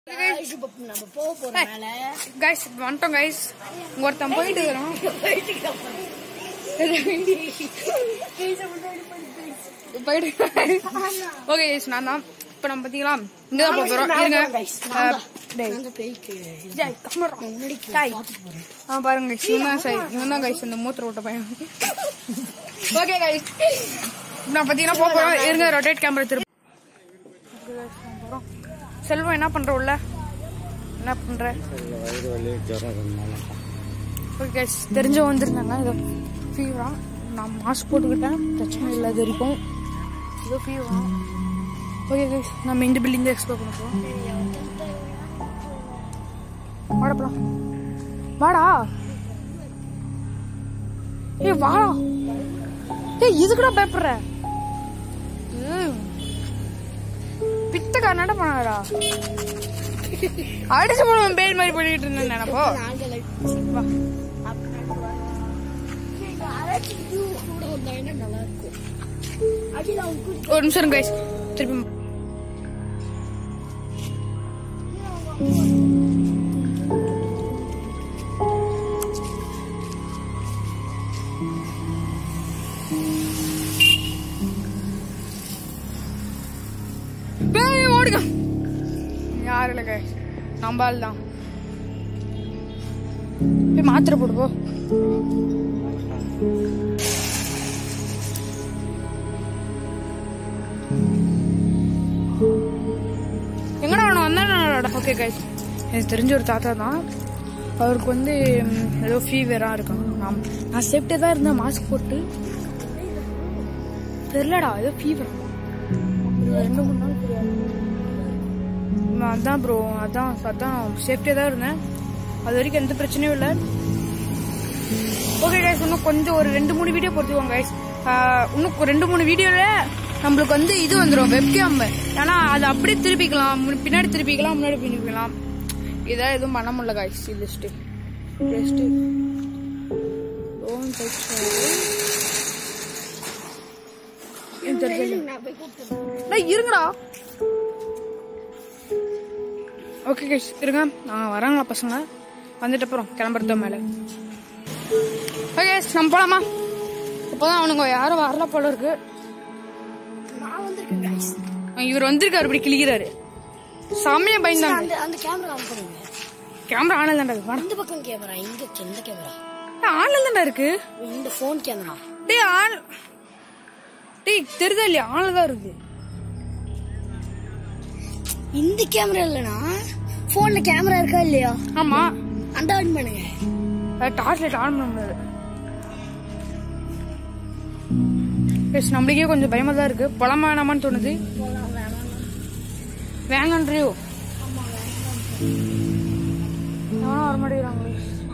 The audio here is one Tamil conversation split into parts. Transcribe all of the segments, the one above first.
Guys, இப்ப நம்ம போக போறோம் மேல கைஸ் வந்துட்டோம் கைஸ் ஒருத்தன் போயிட்டு இருக்கிறோம் போயிட்டு ஓகே கைஸ் நான் தான் இப்போ நம்ம பார்த்தீங்களா இங்கே தான் போக போகிறோம் இருங்க அஹ், டேய். அந்த பேய்க்கு ஜாய், கம்முறா. முன்னாடி டாய். பாத்துட்டு போறேன் ஆ பாருங்க கைஸ் இவன் தான் சை இவன் தான் கைஸ் இந்த மூத்திர ஓட்ட பையன் ஓகே கைஸ் நான் பார்த்தீங்கன்னா போக போகிறோம் இருங்க ரொட்டேட் கேமரா திரும்ப போகிறோம் செல்வம் என்ன பண்ற உள்ள என்ன பண்ற வயிறு வலி ஜுரம் இருந்தாலும் ஓகே கைஸ் தெரிஞ்சவங்க வந்திருந்தாங்க ஏதோ ஃபீவரா நான் மாஸ்க் போட்டுக்கிட்டேன் பிரச்சனை இல்லை இது வரைக்கும் ஏதோ ஃபீவரா ஓகே கைஸ் நம்ம இந்த பில்டிங் தான் எக்ஸ்ப்ளோர் பண்ண போகிறோம் வாடா போலாம் வாடா ஏய் வாடா ஏய் இதுக்குடா பயப்படுற ஏய், பித்தக்காரனாட பண்ணாடா அடிச்சு போடுவோம் பேய் மாதிரி பண்ணிட்டு இருந்தேன் நினைப்போ நாங்களே வா யாராச்சும் இது கூட வந்தாங்கன்னா நல்லா இருக்கும் அடியில் அவங்க கூட்டிட்டு ஒரு நிமிஷம் கைஸ் திருப்பி பேய் ஓடுங்க யாரும் இல்லை கைஸ் நம்ம ஆள் தான் போய் மாத்திரை போடு போ எங்கடா அவன் வந்தானடா ஓகே கைஸ் எனக்கு தெரிஞ்ச ஒரு தாத்தா தான் அவருக்கு வந்து ம், ஏதோ ஃபீவரா இருக்கான் நான் நான் சேஃப்டியாக தான் இருந்தேன் மாஸ்க் போட்டு தெரிலடா ஏதோ ஃபீவர் ரெண்டு மூணு நாள் தெரியாது நான் அதான் ப்ரோ அதான் அதான் சேஃப்டியாக தான் இருந்தேன் அது வரைக்கும் எந்த பிரச்சனையும் இல்லை ஓகே கைஸ் இன்னும் கொஞ்சம் ஒரு ரெண்டு மூணு வீடியோ பொறுத்துவோம் கைஸ் இன்னும் ஒரு ரெண்டு மூணு வீடியோவில் நம்மளுக்கு வந்து இது வந்துடும் வெப்கேம் ஏன்னா அதை அப்படியே திருப்பிக்கலாம் முன்ன- பின்னாடி திருப்பிக்கலாம் முன்னாடி திருப்பிக்கலாம் இதான் எதுவும் பண்ண முடியல கைஸ் லிஸ்ட்டு லிஸ்ட்டு தெரியல நான் போய் கூப்பிட்டு டேய், இருங்கடா ஓகே கைஸ் இருங்க நான் வராங்களா பசங்க வந்துட்டு அப்புறம் கிளம்புறது மேலே ஓகே நம்ம போலாமா இப்போதான் அவனுங்க யாரும் வரல போல இருக்கு நான் வந்திருக்கேன் guys. இவர் வந்திருக்காரு இப்படி கிளிக்கிறாரு செம்மையா பயந்தாங்க அந்த அந்த கேமரா ஆன் பண்ணுங்க கேமரா ஆனல் தான்டா இருக்கு. இந்த பக்கம் கேமரா இங்க இந்த கேமரா வாடா ஆனல் தான்டா இருக்கு இந்த போன் கேமரா டேய் ஆன் டேய் தெரியுதா இல்லையா ஆனல் தான் இருக்கு இந்த கேமரா இல்லனா போன்ல கேமரா இருக்கா இல்லையா ஆமா அந்த ஆன் பண்ணுங்க டார்ச் லைட் ஆன் பண்ண முடியாது எஸ் நம்மளுக்கே கொஞ்சம் பயமா தான் இருக்கு பழமா வேணாமான்னு தோணுது வேங்கன்றியோ எவனும் வர மாட்டேங்கிறாங்க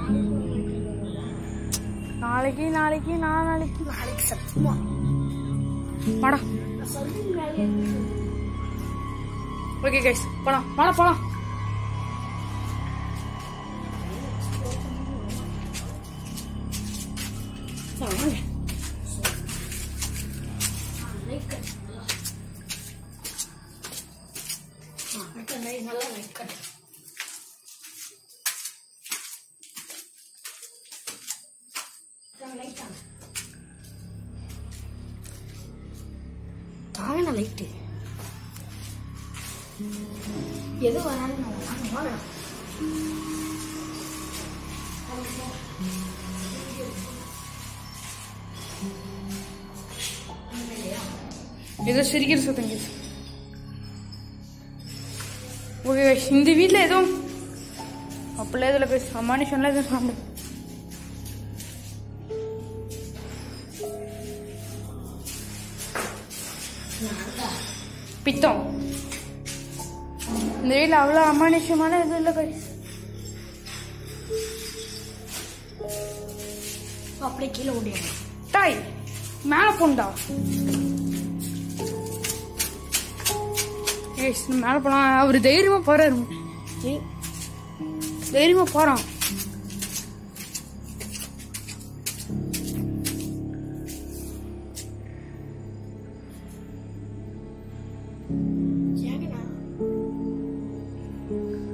நாளைக்கு நாளைக்கு நான் நாளைக்கு நாளைக்கு சத்தியமா வாடா ஓகே கைஸ் போலாம் வாடா போலாம் நல்லா லைக் கட்டு தாங்கண்ணா லைட்டு எது வராது வாங்க ஏதோ சிரிக்கிற சத்தம் கேட்கு ஓகே guys, இந்த வீட்டில் எதுவும் அப்படிலாம் இதில் பேச அமானுஷன்லாம் எதுவும் சொல்ல முடியாது பித்தம் இந்த வீட்டில் அவ்வளோ அமானுஷமான இது இல்லை கை அப்படியே கீழே ஓடியாங்க டாய் மேலே போண்டா ஏய் மேலே போலாம் அவர் தைரியமா போறாரு ஏய், தைரியமா போறான் ஏங்கண்ணா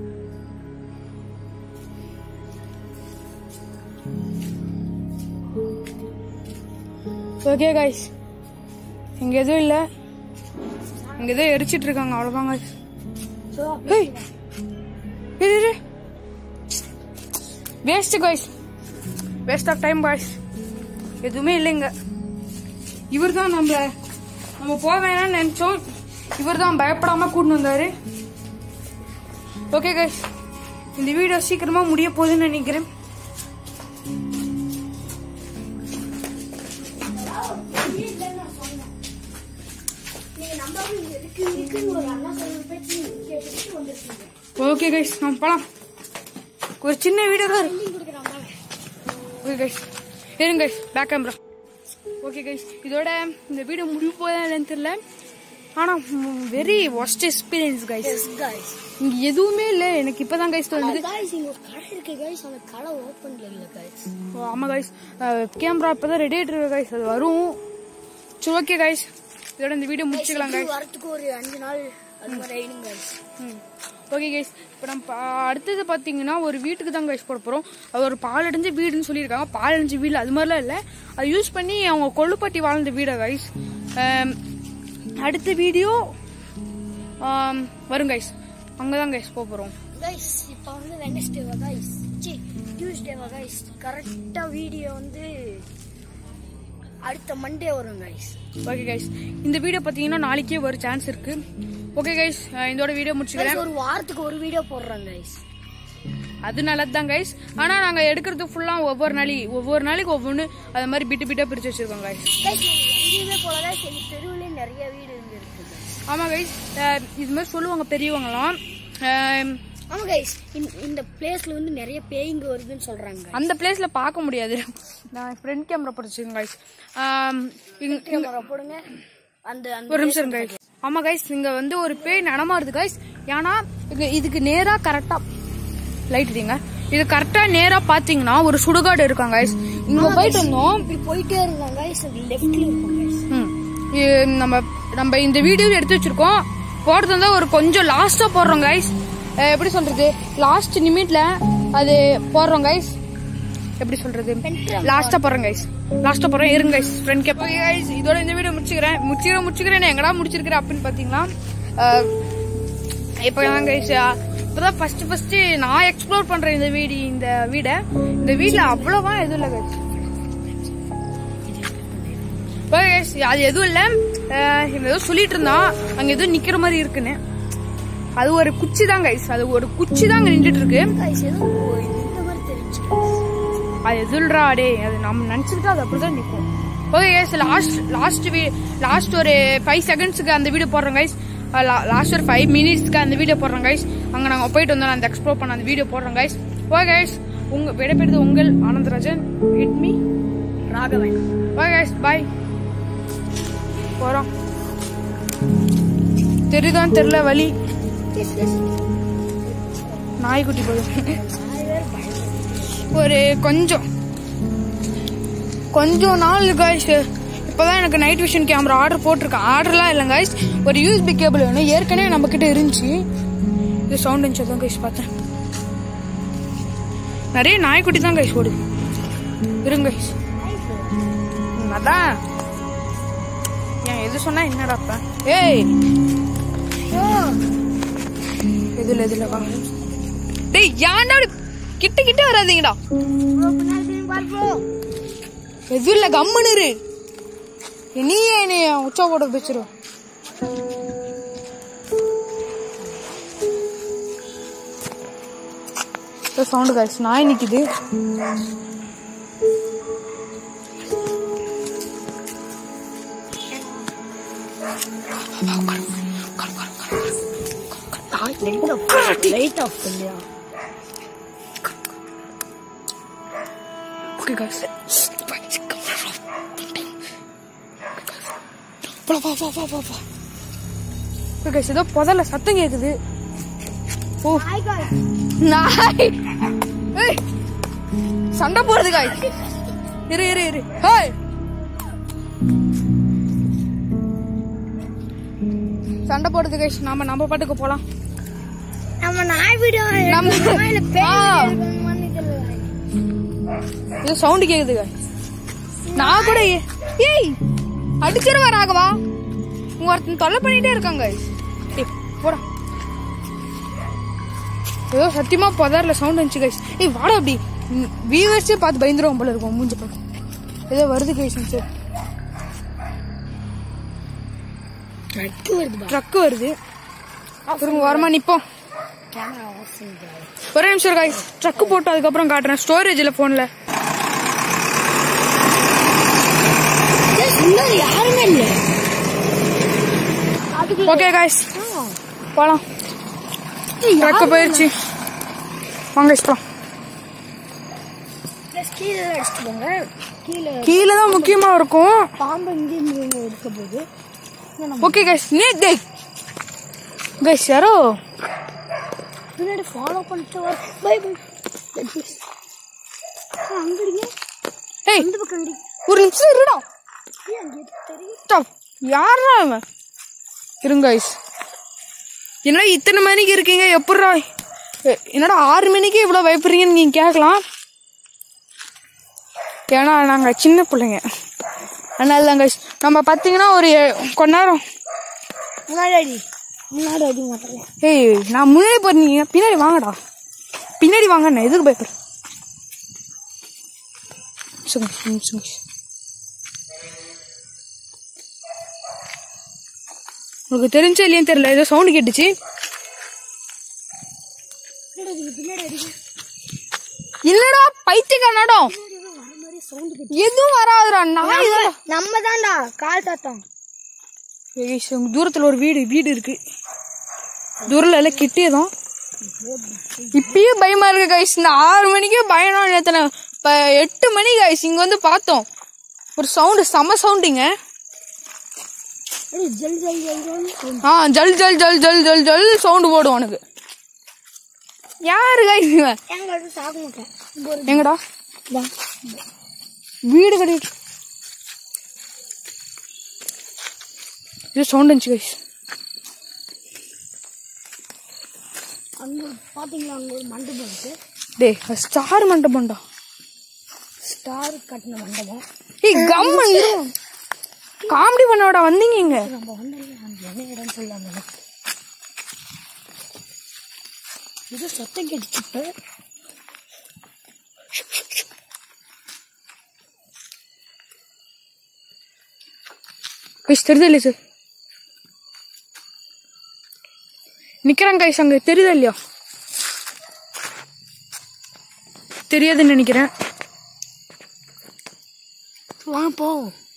ஓகே கைஸ் இங்க எதுவும் இல்ல இங்க ஏதோ எரிச்சிட்டு இருக்காங்க அவ்வளவுதான் guys. ஹேய் இரு இரு waste guys waste of time boys எதுவுமே இல்லைங்க இவர் தான் நம்ம நம்ம போக வேணாம்னு நினைச்சோம் இவர் தான் பயப்படாம கூட்டின்னு வந்தாரு ஓகே கைஸ் இந்த வீடியோ சீக்கிரமா முடிய போகுதுன்னு நினைக்கிறேன் நீங்க நம்பாம இங்க இருக்கு இருக்குன்னு ஒரு அண்ணா சொல்ற பேச்சு கேட்டுட்டு வந்திருக்கீங்க ஓகே கைஸ் நம்ம போலாம் ஒரு சின்ன வீடியோ தான் இருக்கு பில்டிங் கொடுக்குறாங்க ஓகே கைஸ் இருங்க guys back camera okay guys இதோட இந்த வீடியோ முடிவு போதா இல்லைன்னு தெரியல ஆனா very worst experience guys yes guys இங்க எதுவுமே இல்ல எனக்கு இப்பதான் கைஸ் தோணுது கைஸ் இங்க ஒரு கடை இருக்கு கைஸ் அந்த கடை ஓபன்ல இல்ல கைஸ் ஓ, ஆமா கைஸ் கேமரா இப்பதான் ரெடி ஆயிட்டு இருக்கு கைஸ் அது வரும் சரி ஓகே கைஸ் இதோட இந்த வீடியோ முடிச்சுக்கலாம் கைஸ் வரத்துக்கு ஒரு அஞ்சு நாள் அது மாதிரி ஆயிடும் கைஸ் ஓகே கைஸ் இப்போ நம்ம பா- அடுத்தது பார்த்தீங்கன்னா ஒரு வீட்டுக்கு தான் கைஸ் போட போகிறோம் அது ஒரு பாலடைஞ்ச வீடுன்னு சொல்லியிருக்காங்க பாலடைஞ்ச வீடு அது மாதிரிலாம் இல்லை அதை யூஸ் பண்ணி அவங்க கொள்ளுப்பட்டி வாழ்ந்த வீடை கைஸ் அடுத்த வீடியோ வரும் கைஸ் அங்கே தான் கைஸ் போக போகிறோம் கைஸ் இப்போ வந்து வெனஸ்டேவா கைஸ் சி டியூஸ்டேவா கைஸ் கரெக்டா வீடியோ வந்து அடுத்த மண்டே வரும் கைஸ் ஓகே கைஸ் இந்த வீடியோ பார்த்தீங்கன்னா நாளைக்கே ஒரு சான்ஸ் இருக்கு ஓகே கைஸ் இதோட வீடியோ முடிச்சுக்கிறேன் ஒரு வாரத்துக்கு ஒரு வீடியோ போடுறோம் கைஸ் அது நல்லது தான் கைஸ் ஆனால் நாங்கள் எடுக்கிறது ஃபுல்லாக ஒவ்வொரு நாளைக்கு ஒவ்வொரு நாளைக்கு ஒவ்வொன்று அது மாதிரி பிட்டு பிட்டாக பிரித்து வச்சிருக்கோம் கைஸ் கைஸ் எங்கேயுமே போல கைஸ் எங்க தெருவுல நிறைய வீடு இருந்து இருக்கு guys. ஆமா கைஸ் இது மாதிரி சொல்லுவாங்க பெரியவங்கலாம் அஹ், ஆமா கைஸ் இந்த பிளேஸ்ல வந்து நிறைய பேய்ங்க வருதுன்னு சொல்றாங்க அந்த பிளேஸ்ல பார்க்க முடியாது நான் ஃப்ரண்ட் கேமரா பிடிச்சிருக்கேன் கைஸ் கேமரா போடுங்க அந்த அந்த ஒரு நிமிஷம் கைஸ் ஆமா கைஸ் இங்க வந்து ஒரு பேய் நடமாடுது கைஸ் ஏன்னா இங்க இதுக்கு நேரா கரெக்டா லைட் இடிங்க இது கரெக்டா நேரா பாத்தீங்கன்னா ஒரு சுடுகாடு இருக்காங்க கைஸ் இங்க போயிட்டு இருந்தோம் இப்படி போயிட்டே இருந்தாங்க கைஸ் லெஃப்ட்ல இருக்கும் கைஸ் ம். இது நம்ம நம்ம இந்த வீடியோ எடுத்து வச்சிருக்கோம் போடுறது வந்து ஒரு கொஞ்சம் லாஸ்டா போடுறோம் கைஸ் எப்படி சொல்றது லாஸ்ட் நிமிட்ல அது போடுறோம் கைஸ் எப்படி சொல்றது லாஸ்டா போடுறோம் கைஸ் லாஸ்டா போறோம் இருங்க கைஸ் ஃப்ரெண்ட் கேப் கைஸ் இதோட இந்த வீடியோ முடிச்சுக்கிறேன் முடிச்சுக்கிறேன் முடிச்சுக்கிறேன் எங்கடா முடிச்சிருக்கிறேன் அப்படின்னு பாத்தீங்கன்னா அஹ், இப்போ நான் கைஸ் இப்பதான் ஃபர்ஸ்ட் ஃபர்ஸ்ட் நான் எக்ஸ்ப்ளோர் பண்றேன் இந்த வீடு இந்த வீடை இந்த வீட்ல அவ்வளவா எதுவும் இல்லை கைஸ் ஓகே guys, அது எதுவும் இல்ல அஹ் இவன் ஏதோ சொல்லிட்டு இருந்தான் அங்க ஏதோ நிக்கிற மாதிரி இருக்குன்னு அது ஒரு குச்சி தான் கைஸ் அது ஒரு குச்சி தான் அங்க நின்றுட்டு இருக்கு கைஸ் ஏதோ இந்த மாதிரி தெரிஞ்சு அது எதுல்றா டே அது நம்ம நினைச்சிருக்கா அது அப்படிதான் நிக்கும் okay guys last last last ஒரு ஃபைவ் செகண்ட்ஸ்க்கு அந்த வீடியோ போடுறோம் கைஸ் லாஸ்ட் ஒரு ஃபைவ் மினிட்ஸ்க்கு அந்த வீடியோ போடுறோம் கைஸ் அங்க நாங்க போயிட்டு வந்தோம் அந்த எக்ஸ்ப்ளோர் பண்ண அந்த வீடியோ போடுறோம் கைஸ் ஓகே கைஸ் உங்க விடைபெறுது உங்கள் ஆனந்தராஜன் இட் மீ ராகவன் ஓகே கைஸ் பாய் போறோம் தெரியுதான் தெரியல வழி எஸ் எஸ் நாய்க்குட்டி போகுது ஒரு கொஞ்சம் கொஞ்சம் நாள் காய்ஸ் இப்போதான் எனக்கு நைட் விஷன் கேமரா ஆர்டர் போட்டிருக்கேன் ஆர்டர்லாம் இல்லை காய்ஸ் ஒரு யூஎஸ்பி கேபிள் வேணும் ஏற்கனவே நம்ம கிட்ட இருந்துச்சு இது சவுண்ட் இருந்துச்சு தான் கைஸ் பார்த்தேன் நிறைய நாய்க்குட்டி தான் கைஸ் ஓடுது இருங்க கைஸ் அதான் ஏன் எது சொன்னா என்னடா அப்ப ஏய் எதுல எதுல வாங்க டேய் ஏன்டா அப்படி கிட்ட கிட்ட வராதீங்கடா எதுவும் இல்ல கம்முன்னு இரு நீ ஏன் என்னைய உச்சா போட வச்சிரும் சவுண்டு காய்ச்சி நாய் நிக்குது லைட் ஆஃப் பண்ணியா ஓகே காய்ஸ் வா வா வா வா வா வா ஓகே காய்ஸ் ஏதோ புதல சத்தம் கேக்குது ஓ நாய் ஏய் சண்டை போடுது காய் இரு இரு இரு ஹேய் சண்டை போடுது கைஸ் நாம நம்ம பாட்டுக்கு போலாம் நம்ம நாய் வீடியோ நம்ம- ஆ. இது சவுண்ட் கேக்குது guys. நான் கூட ஏ- ஏய் அடிச்சிருவா ராகவா உங்க ஒருத்தன் தொல்லை பண்ணிட்டே இருக்காங்க ஏய் போடா ஏதோ சத்தியமா புதர்ல சவுண்ட் வந்துச்சு கைஸ் ஏய் வாடா அப்படி வியூவர்ஸே பார்த்து பயந்துருவோம் போல இருக்கும் மூஞ்சி பார்க்க ஏதோ வருது கைஸ் சார் ட்ரக்கு வருது ட்ரக் வருது திரும்ப வரமா நிப்போம் கேமரா ஆஃப் பண்ணிட்டு ஒரே நிமிஷம் கைஸ் ட்ரக் போட்டு அதுக்கப்புறம் காட்டுறேன் ஸ்டோரேஜ்ல போன்ல இன்னும் யாருமே இல்லை ஓகே கைஸ் போலாம் ட்ரக் போயிருச்சு வாங்க guys, போலாம் கீழே அடிச்சுட்டு போங்க கீழே கீழே தான் முக்கியமா இருக்கும் பாம்பு இங்கே இங்கே இருக்க போகுது ஓகே கைஸ் நே டே கைஸ் யாரோ பின்னாடி ஃபாலோ பண்ணிட்டு வர பை பை அங்கடிங்க ஏய் இந்த பக்கம் அங்கடி ஒரு நிமிஷம் இருடா ஏன் அங்கே தெரியும் ஸ்டாப் யாரா இவன் இருங்க கைஸ் என்னடா இத்தனை மணிக்கு இருக்கீங்க எப்படிடா எ- என்னடா ஆறு மணிக்கு இவ்வளோ பயப்படுறீங்கன்னு நீங்கள் கேட்கலாம் ஏன்னா நாங்கள் சின்ன பிள்ளைங்க அதனால தான் கைஸ் நம்ம பார்த்தீங்கன்னா ஒரு எ- கொஞ்ச நேரம் முன்னாடி அடி முன்னாடி அடி மாட்டேன் ஏய் நான் முன்னாடி போறீங்க பின்னாடி வாங்கடா பின்னாடி வாங்க நான் எதுக்கு பயப்படுறேன் சொல்லுங்க, சொல்லுங்க, சொல்லுங்க. உங்களுக்கு தெரிஞ்சா இல்லையான்னு தெரியல ஏதோ சவுண்ட் கேட்டுச்சு பின்னாடி அடிங்க பின்னாடி அடிங்க இல்லடா பைத்தியக்காரனாடம் வர மாதிரி சவுண்டு எதுவும் வராதுடா நான் இதெல்லாம் நம்ம தான்டா கால் தாத்தம் ஏய், சரி, தூரத்துல ஒரு வீடு வீடு இருக்கு தூரத்துல எல்லாம் கிட்டே தான் இப்பயே பயமா இருக்கு கைஸ் இந்த ஆறு மணிக்கே பயணம் நேத்தன இப்ப எட்டு மணி கைஸ் இங்க வந்து பார்த்தோம் ஒரு சவுண்டு செம சவுண்டிங்க ஜல் ஜல் ஜல் ஜல் ஆ ஜல் ஜல் ஜல் ஜல் ஜல் ஜல் சவுண்டு போடும் உனக்கு யாரு கைஸ் இவன் எங்க அது சாக மாட்டேன் இங்க ஒரு எங்கடா வா. வீடு கட்டிட்டு இது சவுண்ட் இருந்துச்சு கைஸ் அங்க பாத்தீங்களா அங்க ஒரு மண்டபம் இருக்கு டே ஸ்டார் மண்டபம்டா ஸ்டார் கட்டின மண்டபம் ஏய் கம்மன் காமெடி பண்ணோட வந்தீங்க இங்க நம்ம வந்து அந்த என்ன இடம்னு சொல்லலாம் எனக்கு இது சத்தம் கேட்டுச்சு கைஸ் தெரியுதா இல்லையா சார் நிக்கிறாங்க கைஸ் அங்க தெரியுதா இல்லையா தெரியாதுன்னு நினைக்கிறேன் வா போ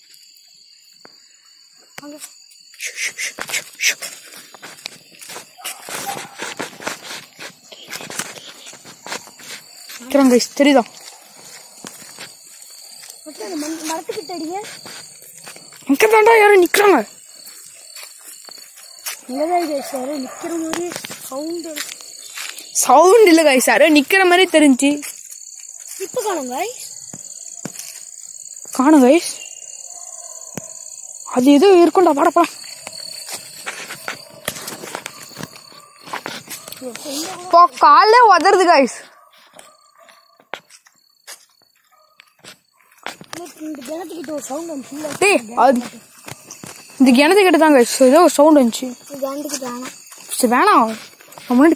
நிக்கிறாங்க கைஸ் தெரியுதா மச்சான், அந்த மண்- மரத்துக்கிட்ட அடிங்க அங்க தாண்டா யாரும் நிக்கிறாங்க இங்கதான் சார் நிக்கிற மாதிரி சவுண்ட் சவுண்ட் இல்ல கைஸ் யாரோ நிக்கிற மாதிரி தெரிஞ்சு இப்ப காணுங்க காணும் கைஸ் அது ஏதோ இருக்கும்டா வாடப்பா இப்போ காலே உதறது கைஸ் இந்த கிணத்துக்கிட்ட ஒரு சவுண்ட் வந்துச்சு டேய் அது இந்த கிணத்து கிட்ட தான் கைஸ் ஏதோ ஒரு சவுண்ட் வந்துச்சு கிணத்துக்கிட்ட வேணாம் சரி வேணாம் நான் முன்னாடி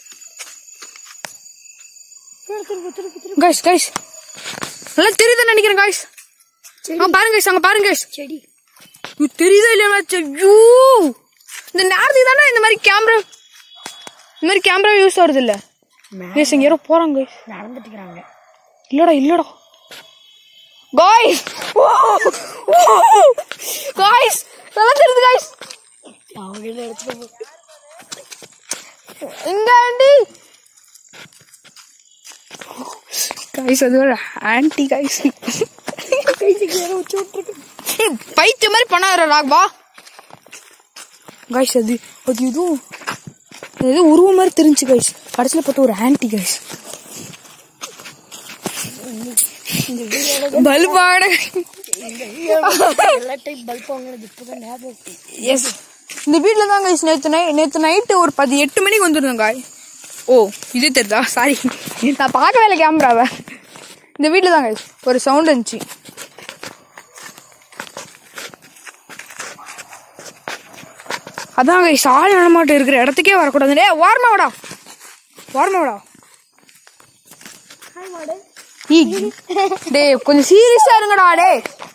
திருப்பி திருப்பி திருப்பி கைஸ் கைஸ் நல்லா தெரியுதுன்னு நினைக்கிறேன் கைஸ் அங்க பாருங்க கைஸ் அங்க பாருங்க கைஸ் செடி இது தெரியுதா இல்லையா ஐயோ இந்த நேரத்துக்கு தானே இந்த மாதிரி கேமரா இந்த மாதிரி கேமரா யூஸ் ஆகுது இல்ல கைஸ் இங்க யாரோ போறாங்க கைஸ் நடந்துட்டு இருக்காங்க இல்லடா இல்லடா காய்ஸ் காய்ஸ் நல்லா தெரியுது காய்ஸ் அவங்க எடுத்துட்டு இங்க ஆண்டி காய்ஸ் அது ஒரு ஆன்டி காய்ஸ் கைக்கு யாரோ வச்சு விட்டுருக்கு பைத்திய மாதிரி பண்ணாத ராக்பா காய்ஸ் அது அது எதுவும் அது ஏதோ உருவம் மாதிரி தெரிஞ்சு காய்ஸ் கடைசியில் பார்த்தா ஒரு ஆன்டி காய்ஸ் பல்பாட எல்லா டைப் பல்ப் வாங்கினது இப்பதான் ஞாபகம் இருக்கு. எஸ் இந்த வீட்டில் தான் கைஸ் நேற்று நை நேற்று நைட்டு ஒரு பதி எட்டு மணிக்கு வந்துருந்தோம் காய் ஓ இது தெரியுதா சாரி நான் பார்க்கவே இல்லை கேமராவை இந்த வீட்டில் தான் கைஸ் ஒரு சவுண்ட் இருந்துச்சு அதான் கைஸ் ஆள் நடமாட்டம் இருக்கிற இடத்துக்கே வரக்கூடாது டே வாரமா வாடா வாரமா வாடா ஈ, டேய் கொஞ்சம் சீரியஸா இருங்கடா டே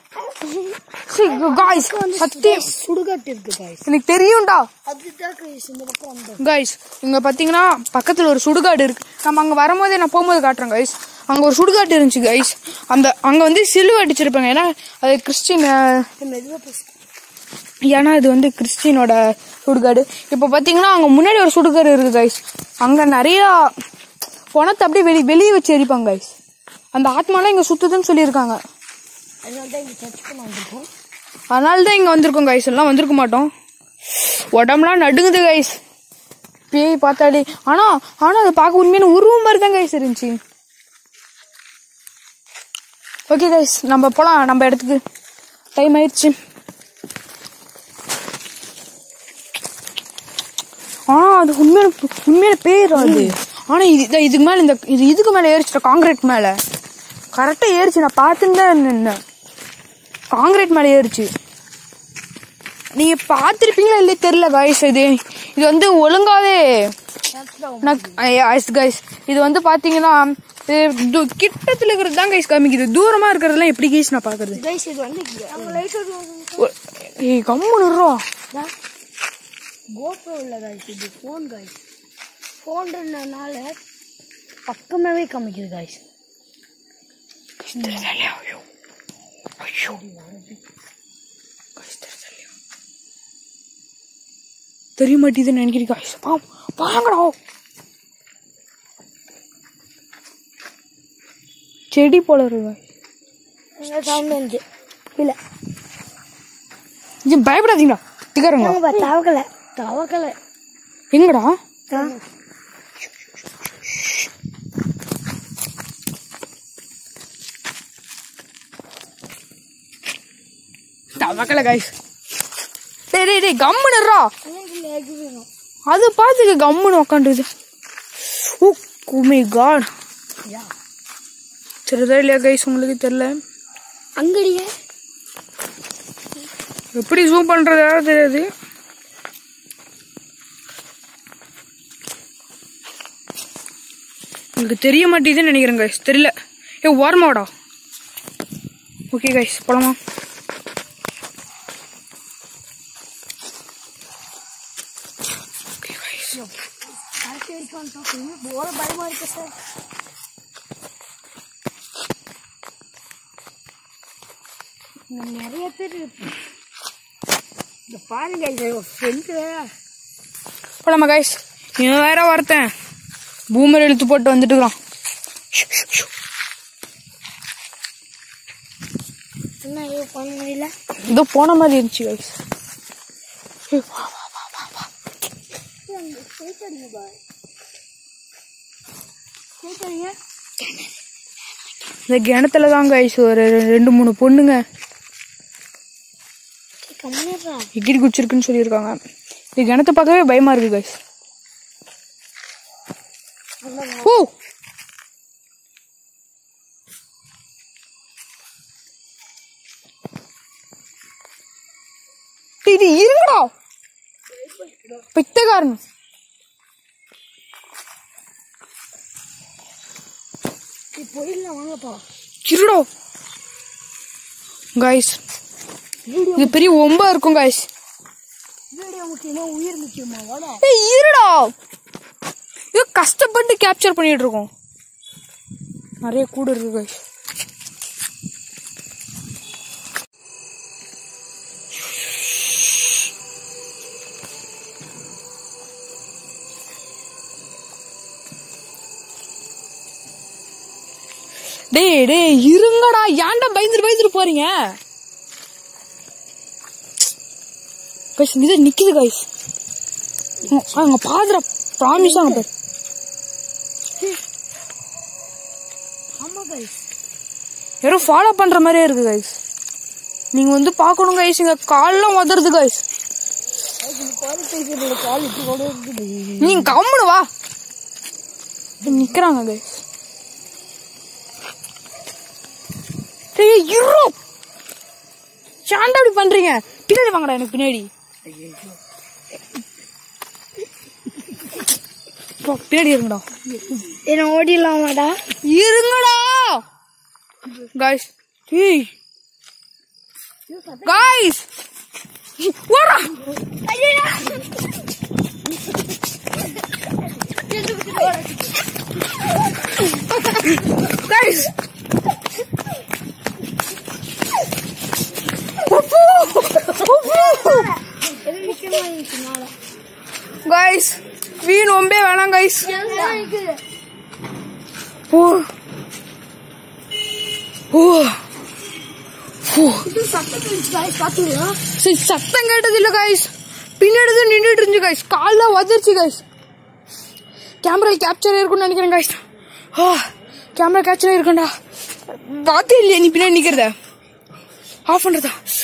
காய்ஸ் சத்தியம் சுடுகாட்டு இருக்கு காய்ஸ் எனக்கு தெரியும்டா அதுதான் காய்ஸ் இந்த பக்கம் வந்தோம் கைஸ் இங்க பாத்தீங்கன்னா பக்கத்துல ஒரு சுடுகாடு இருக்கு நம்ம அங்க வரும்போதே நான் போகும்போது காட்டுறேன் கைஸ் அங்க ஒரு சுடுகாடு இருந்துச்சு கைஸ் அந்த அங்க வந்து சிலுவை அடிச்சிருப்பாங்க ஏன்னா அது கிறிஸ்டின் அஹ், மெதுவா பேசு ஏன்னா இது வந்து கிறிஸ்டினோட சுடுகாடு இப்போ பார்த்தீங்கன்னா அங்கே முன்னாடி ஒரு சுடுகாடு இருக்குது கைஸ் அங்கே நிறையா பணத்தை அப்படியே வெளி வெளியே வச்சு எரிப்பாங்க கைஸ் அந்த ஆத்மாலாம் இங்கே சுத்துதுன்னு சொல்லியிருக்காங்க அதனால தான் இங்க சர்ச் பண்ண வந்திருக்கோம் அதனால தான் இங்கே வந்திருக்கோம் கைஸ் எல்லாம் வந்திருக்க மாட்டோம் உடம்புலாம் நடுங்குது கைஸ் பேய் பார்த்தாலே ஆனால் ஆனால் அதை பார்க்க உண்மையான உருவம் மாதிரி தான் கைஸ் இருந்துச்சு ஓகே கைஸ் நம்ம போகலாம் நம்ம இடத்துக்கு டைம் ஆயிடுச்சு ஆனா அது உண்மையான உண்மையான பேர் அது ஆனா இது இதோ இதுக்கு மேல இந்த இது இதுக்கு மேல ஏறிச்சிட்ட காங்கிரீட் மேல கரெக்டா ஏறிச்சு நான் பார்த்துட்டு தான் நின்னேன் காங்கிரீட் மேல ஏறிச்சு நீங்க பார்த்திருப்பீங்களா இல்லையே தெரியல காய்ஸ் இது இது வந்து ஒழுங்காவே கைஸ் இது வந்து பாத்தீங்கன்னா இது து- கிட்டத்துல இருக்கிறது தான் கைஸ் காமிக்குது தூரமா இருக்கிறதெல்லாம் எப்படி கைஸ் நான் பாக்குறது கைஸ் இது வந்து அங்க லைட் ஒ- ஏய் கம்முன்னு கோப்ரோ இல்ல காய்ஸ் இது ஃபோன் காய்ஸ் ஃபோன்றனால பக்கமாவே காமிக்குது காய்ஸ் தெரிய மாட்டேதுன்னு நினைக்கிறீங்க guys. வா வாங்கடா செடி போல இருக்கு சவுண்ட் வந்து இல்ல இது பயப்படாதீங்கடா திகருங்க நாங்க தவக்கல தவக்கல எங்கடா தவக்கல கைஸ் டேய் டேய் டேய் கம்முனுறா அது பார்த்துக்க கம்முன்னு உக்காண்டுது ஓ குமே காட் தெரியுதா இல்லையா கைஸ் உங்களுக்கு தெரியல அங்கடியே எப்படி ஜூம் பண்றது யாரும் தெரியாது உங்களுக்கு தெரிய மாட்டேதுன்னு நினைக்கிறேன் கைஸ் தெரியல ஏ ஓரமாடா ஓகே கைஸ் போலாமா ஓகே கைஸ் கரெக்ட் இருக்கான்னு பார்க்கணும் போல பயமா இருக்கு சார் இங்க நிறைய பேர் இருக்கு இந்த பாருங்க இந்த ஃப்ரெண்டு போலாமா கைஸ் இவன் வேற ஒருத்தன் பூமர் இழுத்து போட்டு வந்துட்டு இருக்கிறான் ஷு, ஷு, ஷு. என்ன இது பண்ண முடியல ஏதோ போன மாதிரி இருந்துச்சு கைஸ் கேட்கறீங்க பாய் கேட்கறீங்க இந்த கிணத்துல தான் கைஸ் ஒரு ரெண்டு மூணு பொண்ணுங்க கம்மியா இக்கிடி குச்சிருக்குன்னு சொல்லியிருக்காங்க இந்த கிணத்தை பார்க்கவே பயமா இருக்கு கைஸ் ஓ டேய், டேய், இருங்கடா பித்தகாரன் போயிடலாம் வாங்கப்பா இருடா கைஸ் இது பெரிய ஒம்பா இருக்கும் கைஸ் வீடியோ முக்கியமா உயிர் முக்கியமா வாடா ஏய் இருடா இது கஷ்டப்பட்டு கேப்சர் பண்ணிட்டு இருக்கோம் நிறைய கூட இருக்கு guys. டேய் டேய் இருங்கடா ஏன்டா பயந்துட்டு பயந்துட்டு போறீங்க கைஸ் இது நிக்குது கைஸ் அங்க பாதுரா ப்ராமிஸ் அங்க பாரு ஆமா கைஸ் யாரோ ஃபாலோ பண்ற மாதிரியே இருக்கு கைஸ் நீங்க வந்து பார்க்கணும் கைஸ் இங்க கால்லாம் உதறது கைஸ் குவாலிட்டி குவாலிட்டி கூட இருக்குது நீங்க கம்முனு வா நிக்கிறாங்க கைஸ் டேய் இரு ஏன்டா இப்படி பண்றீங்க பின்னாடி வாங்கடா எனக்கு பின்னாடி போ, பின்னாடி இருங்கடா என்ன ஓடிடலாமாடா இருங்கடா காய்ஸ் ஏய் காய்ஸ் ஓடா காய்ஸ் காய்ஸ் வீண் ஒம்பே வேணாம் காய்ஸ் ஓ ஓ சரி சத்தம் கேட்டது இல்ல காய்ஸ் பின்னாடி தான் நின்றுட்டு இருந்துச்சு காய்ஸ் காலில் வந்துருச்சு காய்ஸ் கேமரா கேப்சர் இருக்கும்னு நினைக்கிறேன் காய்ஸ் ஆ கேமரா கேப்சர் இருக்கும்டா பார்த்தே இல்லையா நீ பின்னாடி நிக்கிறத ஆஃப் பண்றதா